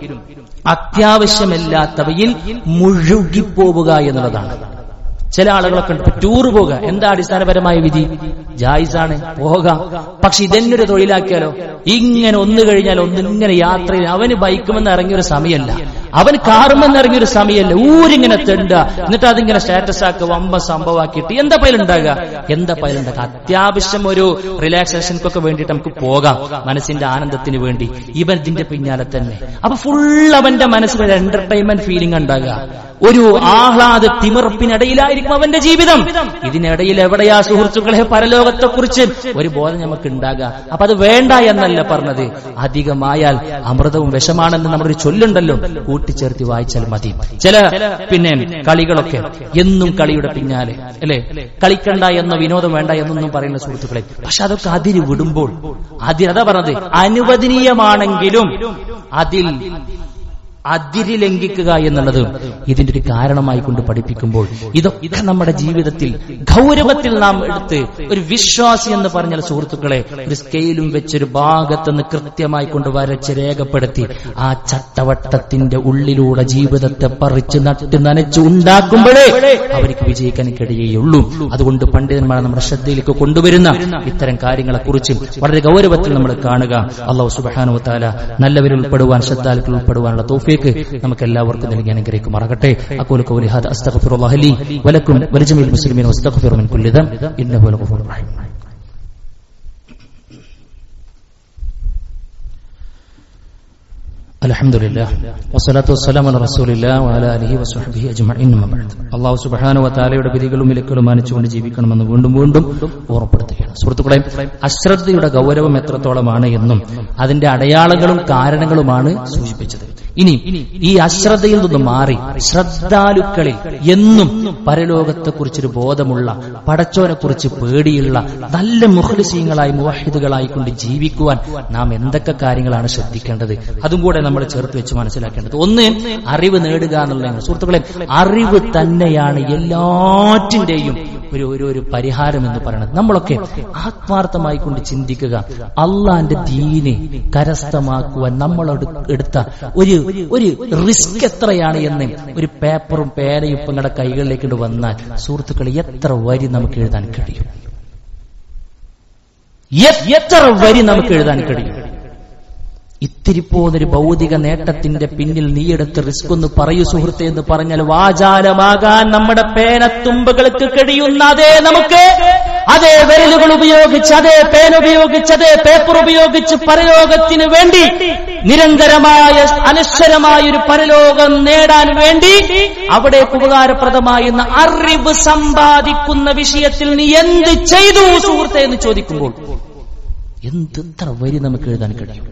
അത്യാവശ്യമല്ലാത്തവയിൽ മുഴുകിപ്പോവുക എന്നുള്ളതാണ് ചില ആളുകളൊക്കെ ഉണ്ട് ടൂർ പോകുക എന്താ അടിസ്ഥാനപരമായ വിധി ജായിസാണ് പോകാം പക്ഷെ ഇതെന്നൊരു തൊഴിലാക്കിയാലോ ഇങ്ങനെ ഒന്ന് കഴിഞ്ഞാൽ ഒന്നിങ്ങനെ യാത്രയിൽ അവന് ബൈക്കുമെന്ന് ഇറങ്ങിയൊരു സമയമല്ല അവന് കാറുമെന്ന് ഇറങ്ങിയൊരു സമയമല്ല ഊരിങ്ങനെ തെണ്ട എന്നിട്ട് അതിങ്ങനെ സ്റ്റാറ്റസ് ആക്കുക വമ്പ സംഭവമാക്കിയിട്ട് എന്താ പൈലുണ്ടാകുക എന്താ പൈലുണ്ടാകുക അത്യാവശ്യം ഒരു റിലാക്സേഷൻക്കൊക്കെ വേണ്ടിയിട്ട് നമുക്ക് പോകാം മനസ്സിന്റെ ആനന്ദത്തിന് വേണ്ടി ഇവൻ ഇതിന്റെ പിന്നാലെ തന്നെ അപ്പൊ ഫുൾ അവന്റെ മനസ്സിൽ ഒരു എന്റർടൈൻമെന്റ് ഫീലിംഗ് ഉണ്ടാകുക ഒരു ആഹ്ലാദ തിമിർപ്പിനിടയിലായിരിക്കും അവന്റെ ജീവിതം ഇതിനിടയിൽ എവിടെയാ സുഹൃത്തുക്കളെ പരലോകത്തെ കുറിച്ച് ഒരു ബോധം നമുക്ക് ഉണ്ടാകുക അപ്പൊ അത് വേണ്ട എന്നല്ല പറഞ്ഞത് അധികമായാൽ അമൃതവും വിഷമാണെന്ന് നമ്മളൊരു ചൊല്ലുണ്ടല്ലോ കൂട്ടിച്ചേർത്തി വായിച്ചാൽ മതി ചില പിന്നെ കളികളൊക്കെ എന്നും കളിയുടെ പിന്നാലെ അല്ലെ കളിക്കണ്ട എന്നോ വിനോദം വേണ്ട എന്നൊന്നും പറയുന്ന സുഹൃത്തുക്കളെ പക്ഷെ അതൊക്കെ അതിന് വിടുമ്പോൾ അതിന് അതാ പറഞ്ഞത് അനുവദനീയമാണെങ്കിലും അതിൽ അതിരി ലംഘിക്കുക എന്നുള്ളത് ഇതിന്റെ ഒരു കാരണമായി കൊണ്ട് പഠിപ്പിക്കുമ്പോൾ ഇതൊക്കെ നമ്മുടെ ജീവിതത്തിൽ ഗൗരവത്തിൽ നാം എടുത്ത് ഒരു വിശ്വാസി എന്ന് പറഞ്ഞാൽ സുഹൃത്തുക്കളെ ഒരു സ്കെയിലും വെച്ചൊരു ഭാഗത്തുനിന്ന് കൃത്യമായി കൊണ്ട് വരച്ച് രേഖപ്പെടുത്തി ആ ചട്ടവട്ടത്തിന്റെ ഉള്ളിലൂടെ ജീവിതത്തെ പറിച്ച് നട്ട് നനച്ച് ഉണ്ടാക്കുമ്പോഴേ അവർക്ക് വിജയിക്കാൻ കഴിയുകയുള്ളൂ അതുകൊണ്ട് പണ്ഡിതന്മാർ നമ്മുടെ ശ്രദ്ധയിലേക്ക് കൊണ്ടുവരുന്ന ഇത്തരം കാര്യങ്ങളെ കുറിച്ച് വളരെ ഗൗരവത്തിൽ നമ്മൾ കാണുക അള്ളാഹു സുബാനു താല നല്ലവരിൽ ഉൾപ്പെടുവാൻ ശ്രദ്ധാലുക്കൾ ഉൾപ്പെടുവാനുള്ള തോഫിക്ക് നമുക്ക് എല്ലാവർക്കും നൽകി അനുഗ്രഹിക്കുമാറാകട്ടെ അക്കോൽ കൗലി ഹാദ അസ്തഗ്ഫിറുല്ലാഹി ലി വലക്കും വലിജമീൽ മുസ്ലിമീൻ വസ്തഗ്ഫിറു മിൻ കുല്ലി ദം ഇന്നഹു ലഗഫൂറുർ റഹീം الحمد لله والصلاة والسلام على رسول الله وعلى آله وصحبه أجمعين أما بعد അള്ളാഹു സുബ്ഹാന വതാലയുടെ വിധികളും വിലക്കുകളും മാനിച്ചുകൊണ്ട് ജീവിക്കണമെന്ന് വീണ്ടും വീണ്ടും ഓർമ്മപ്പെടുത്തുകയാണ് സുഹൃത്തുക്കളെ അശ്രദ്ധയുടെ ഗൗരവം എത്രത്തോളമാണ് എന്നും അതിന്റെ അടയാളങ്ങളും കാരണങ്ങളുമാണ് സൂചിപ്പിച്ചത് ഇനി ഈ അശ്രദ്ധയിൽ നിന്ന് മാറി ശ്രദ്ധാലുക്കളിൽ എന്നും പരലോകത്തെക്കുറിച്ചൊരു ബോധമുള്ള പടച്ചോനെ കുറിച്ച് പേടിയുള്ള നല്ല മുഖ്ലിസീങ്ങളായി മുവഹിദുകളായി കൊണ്ട് ജീവിക്കുവാൻ നാം എന്തൊക്കെ കാര്യങ്ങളാണ് ശ്രദ്ധിക്കേണ്ടത് അതും കൂടെ നമ്മൾ ചേർത്ത് വെച്ച് മനസ്സിലാക്കേണ്ടത് ഒന്ന് അറിവ് നേടുക എന്നുള്ളതാണ് സുഹൃത്തുക്കളെ അറിവ് തന്നെയാണ് എല്ലാറ്റിന്റെയും ഒരു ഒരു ഒരു പരിഹാരം എന്ന് പറയുന്നത് നമ്മളൊക്കെ ആത്മാർത്ഥമായി കൊണ്ട് ചിന്തിക്കുക അള്ളാന്റെ ദീനെ കരസ്ഥമാക്കുവാൻ നമ്മൾ എടുത്ത ഒരു ഒരു റിസ്ക് എത്രയാണ് എന്ന് ഒരു പേപ്പറും പേനയും ഇപ്പം നിങ്ങളുടെ കൈകളിലേക്ക് വന്നാൽ സുഹൃത്തുക്കൾ എത്ര വരി നമുക്ക് എഴുതാൻ കഴിയും എത്ര വരി നമുക്ക് എഴുതാൻ കഴിയും ഇത്തിരി പോന്നൊരു ഭൗതിക നേട്ടത്തിന്റെ പിന്നിൽ നീയെടുത്ത് റിസ്ക് ഒന്ന് പറയൂ സുഹൃത്തെ എന്ന് പറഞ്ഞാൽ വാചാലമാകാൻ നമ്മുടെ പേനത്തുമ്പുകൾക്ക് കഴിയുന്ന അതേ നമുക്ക് അതേ വിരലുകൾ ഉപയോഗിച്ച് അതേ പേൻ ഉപയോഗിച്ച് അതേ പേപ്പർ ഉപയോഗിച്ച് പരലോകത്തിന് വേണ്ടി നിരന്തരമായ അനശ്വരമായ ഒരു പരലോകം നേടാൻ വേണ്ടി അവിടേക്ക് ഉപകാരപ്രദമായിരുന്ന അറിവ് സമ്പാദിക്കുന്ന വിഷയത്തിൽ നീ എന്ത് ചെയ്തു സുഹൃത്തെ എന്ന് ചോദിക്കുമ്പോൾ എന്തെത്ര വരി നമുക്ക് എഴുതാൻ കഴിയും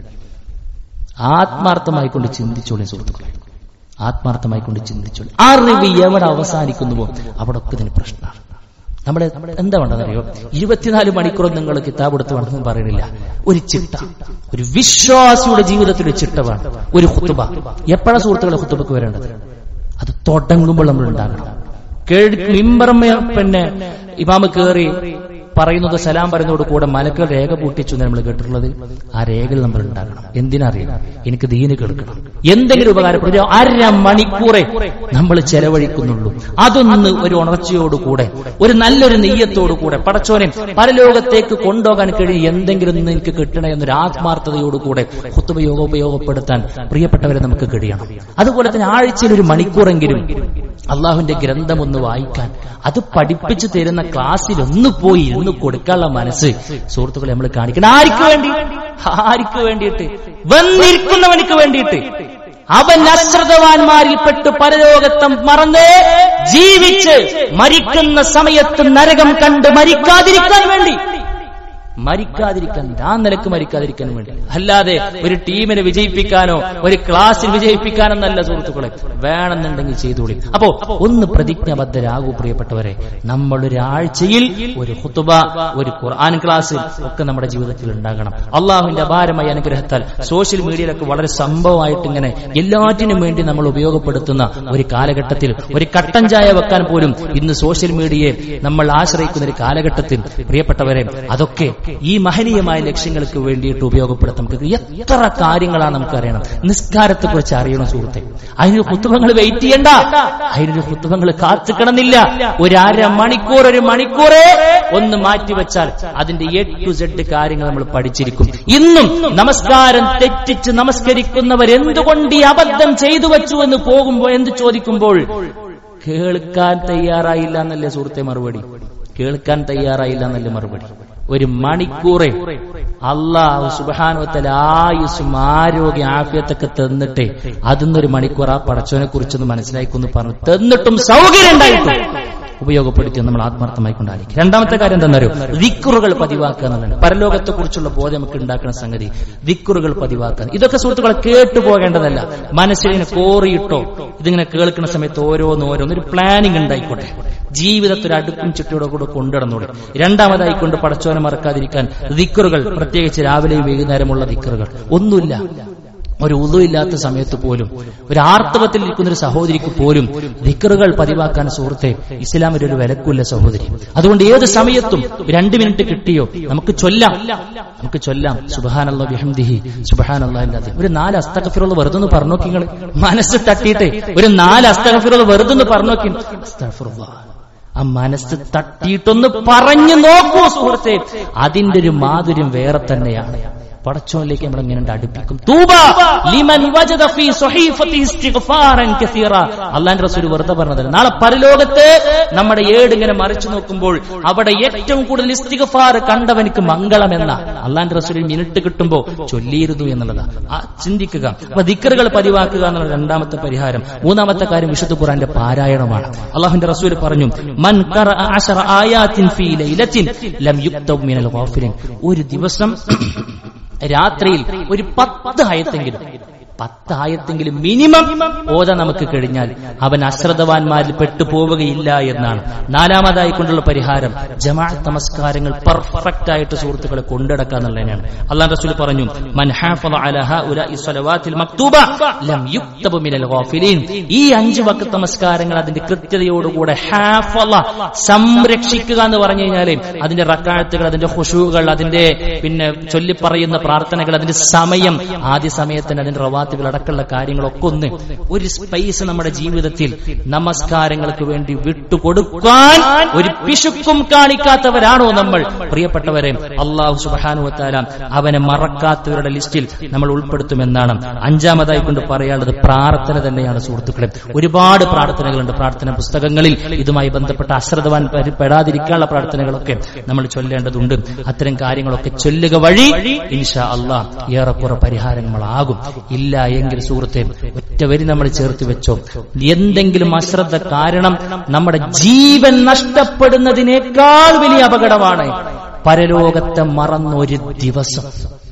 ആത്മാർത്ഥമായി കൊണ്ട് ചിന്തിച്ചോളെ സുഹൃത്തുക്കളെ ആത്മാർത്ഥമായി കൊണ്ട് ചിന്തിച്ചോളെ അറിവ് എവിടെ അവസാനിക്കുന്നുവോ അവിടെ ഒക്കെ ഇതിന് പ്രശ്നമാണ് നമ്മുടെ എന്താ വേണ്ടതെന്നറിയോ ഇരുപത്തിനാല് മണിക്കൂർ നിങ്ങൾ കിതാബ് എടുത്ത് വേണമെന്ന് പറയുന്നില്ല ഒരു ചിട്ട ഒരു വിശ്വാസിയുടെ ജീവിതത്തിൽ ഒരു ചിട്ട വേണം ഒരു ഹുത്തുബ എപ്പോഴാണ് സുഹൃത്തുക്കളെ ഹുത്തുബക്ക് വരേണ്ടത് അത് തുടങ്ങുമ്പോൾ നമ്മൾ ഉണ്ടാകണം മിമ്പറമ്മ പിന്നെ ഇമാമ് കയറി പറയുന്നത് സലാം പറയുന്നതോട് കൂടെ മലക്കൾ രേഖ പൂട്ടിച്ചു നമ്മൾ കേട്ടിട്ടുള്ളത് ആ രേഖകൾ നമ്മൾ ഉണ്ടാകണം എന്തിനറിയാം എനിക്ക് ദീന് കേൾക്കണം എന്തെങ്കിലും ഉപകാരപ്പെടും ഒരു അര മണിക്കൂറെ നമ്മൾ ചെലവഴിക്കുന്നുള്ളൂ അതൊന്ന് ഒരു ഉണർച്ചയോടുകൂടെ ഒരു നല്ലൊരു നെയ്യത്തോടു കൂടെ പടച്ചോനെ പരലോകത്തേക്ക് കൊണ്ടുപോകാൻ കഴിയും എന്തെങ്കിലും ഒന്ന് എനിക്ക് കിട്ടണേ എന്നൊരു ആത്മാർത്ഥതയോടുകൂടെ ഹുത്തുപയോഗ ഉപയോഗപ്പെടുത്താൻ പ്രിയപ്പെട്ടവരെ നമുക്ക് കഴിയണം അതുപോലെ തന്നെ ആഴ്ചയിൽ ഒരു മണിക്കൂറെങ്കിലും അള്ളാഹുവിന്റെ ഗ്രന്ഥം ഒന്ന് വായിക്കാൻ അത് പഠിപ്പിച്ചു തരുന്ന ക്ലാസ്സിൽ ഒന്ന് പോയി ഇരുന്ന് കൊടുക്കാനുള്ള മനസ്സ് സുഹൃത്തുക്കളെ നമ്മൾ കാണിക്കണം ആർക്ക് വേണ്ടി ആർക്ക് വേണ്ടിയിട്ട് വന്നിരിക്കുന്നവനിക്ക് വേണ്ടിയിട്ട് അവൻ അശ്രദ്ധവാന്മാരിൽപ്പെട്ട് പരലോകത്തം മറന്ന് ജീവിച്ച് മരിക്കുന്ന സമയത്ത് നരകം കണ്ട് മരിക്കാതിരിക്കാൻ വേണ്ടി മരിക്കാതിരിക്കാൻ ആ നിലക്ക് മരിക്കാതിരിക്കാൻ വേണ്ടി അല്ലാതെ ഒരു ടീമിനെ വിജയിപ്പിക്കാനോ ഒരു ക്ലാസ്സിൽ വിജയിപ്പിക്കാനോ നല്ല സുഹൃത്തുക്കളെ വേണമെന്നുണ്ടെങ്കിൽ ചെയ്തോളി അപ്പോ ഒന്ന് പ്രതിജ്ഞാബദ്ധരാകൂ പ്രിയപ്പെട്ടവരെ നമ്മൾ ഒരാഴ്ചയിൽ ഒരു ഹുത്തുബ ഒരു ഖുർആൻ ക്ലാസ് ഒക്കെ നമ്മുടെ ജീവിതത്തിൽ ഉണ്ടാകണം അള്ളാഹുവിന്റെ അപാരമായ അനുഗ്രഹത്താൽ സോഷ്യൽ മീഡിയയിലൊക്കെ വളരെ സംഭവമായിട്ട് ഇങ്ങനെ എല്ലാറ്റിനും വേണ്ടി നമ്മൾ ഉപയോഗപ്പെടുത്തുന്ന ഒരു കാലഘട്ടത്തിൽ ഒരു കട്ടൻ ചായ വെക്കാൻ പോലും ഇന്ന് സോഷ്യൽ മീഡിയയെ നമ്മൾ ആശ്രയിക്കുന്ന ഒരു കാലഘട്ടത്തിൽ പ്രിയപ്പെട്ടവരെ അതൊക്കെ ഈ മഹനീയമായ ലക്ഷ്യങ്ങൾക്ക് വേണ്ടിയിട്ട് ഉപയോഗപ്പെടുത്താം നമുക്ക് എത്ര കാര്യങ്ങളാണ് നമുക്ക് അറിയണം നിസ്കാരത്തെ കുറിച്ച് അറിയണം സുഹൃത്തെ അതിനൊരു പുസ്തകങ്ങൾ വെയിറ്റ് ചെയ്യണ്ട അതിനൊരു പുസ്തകങ്ങൾ കാത്തുക്കിടന്നില്ല ഒരു അര മണിക്കൂർ ഒരു മണിക്കൂറേ ഒന്ന് മാറ്റിവെച്ചാൽ അതിന്റെ എ ടു സെഡ് കാര്യങ്ങൾ നമ്മൾ പഠിച്ചിരിക്കും ഇന്നും നമസ്കാരം തെറ്റിച്ച് നമസ്കരിക്കുന്നവർ എന്തുകൊണ്ട് ഈ അബദ്ധം ചെയ്തു വെച്ചു എന്ന് പോകുമ്പോൾ എന്ത് ചോദിക്കുമ്പോൾ കേൾക്കാൻ തയ്യാറായില്ല എന്നല്ലേ സുഹൃത്തെ മറുപടി കേൾക്കാൻ തയ്യാറായില്ല എന്നല്ലേ മറുപടി ഒരു മണിക്കൂറെ അള്ളാഹു സുബാനുവത്തല ആയുസും ആരോഗ്യ ആഫിയത്തൊക്കെ തന്നിട്ട് അതിന്നൊരു മണിക്കൂർ ആ പടച്ചോനെ കുറിച്ചൊന്ന് മനസ്സിലായിക്കൊന്ന് പറഞ്ഞു തന്നിട്ടും സൗകര്യം ഉണ്ടായിട്ടും ഉപയോഗപ്പെടുത്തി നമ്മൾ ആത്മാർത്ഥമായി കൊണ്ടായിരിക്കും രണ്ടാമത്തെ കാര്യം എന്താണെന്നറിയോ വിക്കുറുകൾ പതിവാക്കുക എന്നുള്ളതാണ് പരലോകത്തെ കുറിച്ചുള്ള ബോധം നമുക്ക് ഉണ്ടാക്കുന്ന സംഗതി വിക്കുറുകൾ പതിവാക്കുക ഇതൊക്കെ സുഹൃത്തുക്കളെ കേട്ടു പോകേണ്ടതല്ല മനസ്സിലിങ്ങനെ കോറിയിട്ടോ ഇതിങ്ങനെ കേൾക്കുന്ന സമയത്ത് ഓരോന്ന് ഓരോന്ന് ഒരു പ്ലാനിങ് ഉണ്ടായിക്കോട്ടെ ജീവിതത്തിൽ അടുക്കും ചുറ്റിയോടെ കൂടെ കൊണ്ടുനടന്നോളെ രണ്ടാമതായി കൊണ്ട് പടച്ചോനെ മറക്കാതിരിക്കാൻ ദിക്കറുകൾ പ്രത്യേകിച്ച് രാവിലെയും വൈകുന്നേരമുള്ള ദിക്കറുകൾ ഒന്നുമില്ല ഒരു ഉളു ഇല്ലാത്ത സമയത്ത് പോലും ഒരു ആർത്തവത്തിൽ ഇരിക്കുന്ന ഒരു സഹോദരിക്ക് പോലും ദിക്കറുകൾ പതിവാക്കാൻ സുഹൃത്തെ ഇസ്ലാമിൽ ഒരു വിലക്കില്ല സഹോദരി അതുകൊണ്ട് ഏത് സമയത്തും രണ്ട് മിനിറ്റ് കിട്ടിയോ നമുക്ക് ചൊല്ലാം നമുക്ക് ചൊല്ലാം സുബഹാനല്ല ബിഹംദിഹി സുബഹാനല്ല ഇല്ലാതെ ഒരു നാല് അസ്തകഫിറുള്ള വെറുതെ ഒന്ന് പറഞ്ഞു നോക്കി നിങ്ങൾ മനസ്സ് തട്ടിയിട്ട് ഒരു നാല് അസ്തകഫിറുള്ള വെറുതെ ഒന്ന് പറഞ്ഞു നോക്കി അസ്തഗ്ഫിറുല്ലാഹ്. ആ മനസ്സ് തട്ടിയിട്ടൊന്ന് പറഞ്ഞു നോക്കൂ സുഹൃത്തെ അതിന്റെ ഒരു മാധുര്യം വേറെ തന്നെയാണ് പടച്ചോനിലേക്ക് നമ്മൾ എങ്ങനെ അടുപ്പിക്കും തൂബ ലിമൻ വജദ ഫീ സ്വഹീഫത്തി ഇസ്തിഗ്ഫാറൻ കസീറ അല്ലാഹുവിന്റെ റസൂൽ വെറുതെ പറഞ്ഞതല്ല നാളെ പരലോകത്ത് നമ്മുടെ ഏട് ഇങ്ങനെ മറിച്ചു നോക്കുമ്പോൾ അവിടെ ഏറ്റവും കൂടുതൽ ഇസ്തിഗ്ഫാർ കണ്ടവനിക്ക് മംഗളം എന്ന അള്ളാന്റെ റസൂൽ മിനിറ്റ് കിട്ടുമ്പോൾ ചൊല്ലിയിരുന്നു എന്നുള്ളതാണ് ആ ചിന്തിക്കുക അപ്പൊ ദിക്കറുകൾ പതിവാക്കുക എന്നുള്ള രണ്ടാമത്തെ പരിഹാരം മൂന്നാമത്തെ കാര്യം വിശുദ്ധ ഖുറാന്റെ പാരായണമാണ് അള്ളാഹുന്റെ റസൂൽ പറഞ്ഞു മൻ ഖറഅ അശറ ആയാത്തിൻ ഫീ ലൈലത്തിൻ ലം യുക്തബ് മിനൽ ഗാഫിലിൻ ഒരു ദിവസം രാത്രിയിൽ ഒരു പത്ത് ആയത്തെങ്കിലും പത്ത് ആയത്തെങ്കിലും മിനിമം ഓത നമുക്ക് കഴിഞ്ഞാൽ അവൻ അശ്രദ്ധവാന്മാരിൽ പെട്ടുപോവുകയില്ല എന്നാണ് നാലാമതായി കൊണ്ടുള്ള പരിഹാരം ജമാഅത്ത് നമസ്കാരങ്ങൾ പെർഫെക്റ്റ് ആയിട്ട് സുഹൃത്തുക്കളെ കൊണ്ടെടുക്കുക എന്നുള്ളതിനാണ് അള്ളാഹ് റസൂൽ പറഞ്ഞു മൻ ഹാഫള അല ഹഉലാഇ സ്വലവാത്തിൽ മക്തൂബ ലം യുക്തബു മിനൽ ഗാഫിലീൻ ഈ അഞ്ച് വക്ത് നമസ്കാരങ്ങൾ അതിന്റെ കൃത്യതയോടുകൂടെ ഹാഫള സംരക്ഷിക്കുക എന്ന് പറഞ്ഞു കഴിഞ്ഞാൽ അതിന്റെ റക്കാഴത്തുകൾ അതിന്റെ ഹുഷൂകൾ അതിന്റെ പിന്നെ ചൊല്ലിപ്പറയുന്ന പ്രാർത്ഥനകൾ അതിന്റെ സമയം ആദ്യ സമയത്തിന് അതിന്റെ റവാത്തുകൾ അടക്കമുള്ള കാര്യങ്ങളൊക്കെ ഒന്ന് ഒരു സ്പേസ് നമ്മുടെ ജീവിതത്തിൽ നമസ്കാരങ്ങൾക്ക് വേണ്ടി വിട്ടുകൊടുക്കാൻ ഒരു പിശുക്കും കാണിക്കാത്തവരാണോ നമ്മൾ പ്രിയപ്പെട്ടവരെ അള്ളാഹു സുബാനുവത്താല അവനെ മറക്കാത്തവരുടെ ലിസ്റ്റിൽ നമ്മൾ ഉൾപ്പെടുത്തുമെന്നാണ് അഞ്ചാമതായി കൊണ്ട് പറയാനുള്ളത് പ്രാർത്ഥന തന്നെയാണ് സുഹൃത്തുക്കളെ ഒരുപാട് പ്രാർത്ഥനകളുണ്ട് പ്രാർത്ഥന പുസ്തകങ്ങളിൽ ഇതുമായി ബന്ധപ്പെട്ട അശ്രദ്ധവാൻ പരി- പെടാതിരിക്കാനുള്ള പ്രാർത്ഥനകളൊക്കെ നമ്മൾ ചൊല്ലേണ്ടതുണ്ട് അത്തരം കാര്യങ്ങളൊക്കെ ചൊല്ലുക വഴി ഇൻഷാ അള്ളാഹ് ഏറെക്കുറെ പരിഹാരങ്ങളാകും ഇല്ല എങ്കിൽ സുഹൃത്തെ ഒറ്റ വരി നമ്മൾ ചേർത്ത് വെച്ചോ എന്തെങ്കിലും അശ്രദ്ധ കാരണം നമ്മുടെ ജീവൻ നഷ്ടപ്പെടുന്നതിനേക്കാൾ വലിയ അപകടമാണ് പരലോകത്തെ മറന്ന ഒരു ദിവസം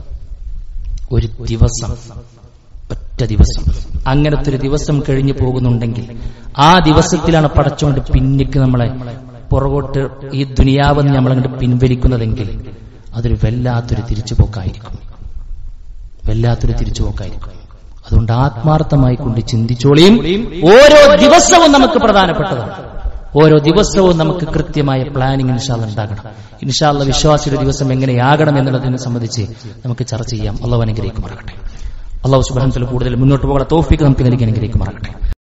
ഒരു ദിവസം ഒറ്റ ദിവസം അങ്ങനത്തെ ഒരു ദിവസം കഴിഞ്ഞു പോകുന്നുണ്ടെങ്കിൽ ആ ദിവസത്തിലാണ് പടച്ചോണ്ട് പിന്നിക്ക് നമ്മളെ പുറകോട്ട് ഈ ദുനിയാവെന്ന് നമ്മളങ്ങോട്ട് പിൻവലിക്കുന്നതെങ്കിൽ അതൊരു വല്ലാത്തൊരു തിരിച്ചുപോക്കായിരിക്കും വല്ലാത്തൊരു തിരിച്ചുപോക്കായിരിക്കും അതുകൊണ്ട് ആത്മാർത്ഥമായി കൊണ്ട് ചിന്തിച്ചോളിയും ഓരോ ദിവസവും നമുക്ക് പ്രധാനപ്പെട്ടതാണ് ഓരോ ദിവസവും നമുക്ക് കൃത്യമായ പ്ലാനിങ് ഇൻഷാല്ല ഉണ്ടാകണം ഇൻഷാല്ല വിശ്വാസിയുടെ ദിവസം എങ്ങനെയാകണം എന്നുള്ളതിനെ സംബന്ധിച്ച് നമുക്ക് ചർച്ച ചെയ്യാം അള്ളാഹു അനുഗ്രഹിക്കുമാറാകട്ടെ അള്ളാഹു സുബാനത്തിൽ കൂടുതൽ മുന്നോട്ട് പോകാൻ തോഫിക്ക് നമുക്ക് നൽകി അനുഗ്രഹിക്കുമാറാകട്ടെ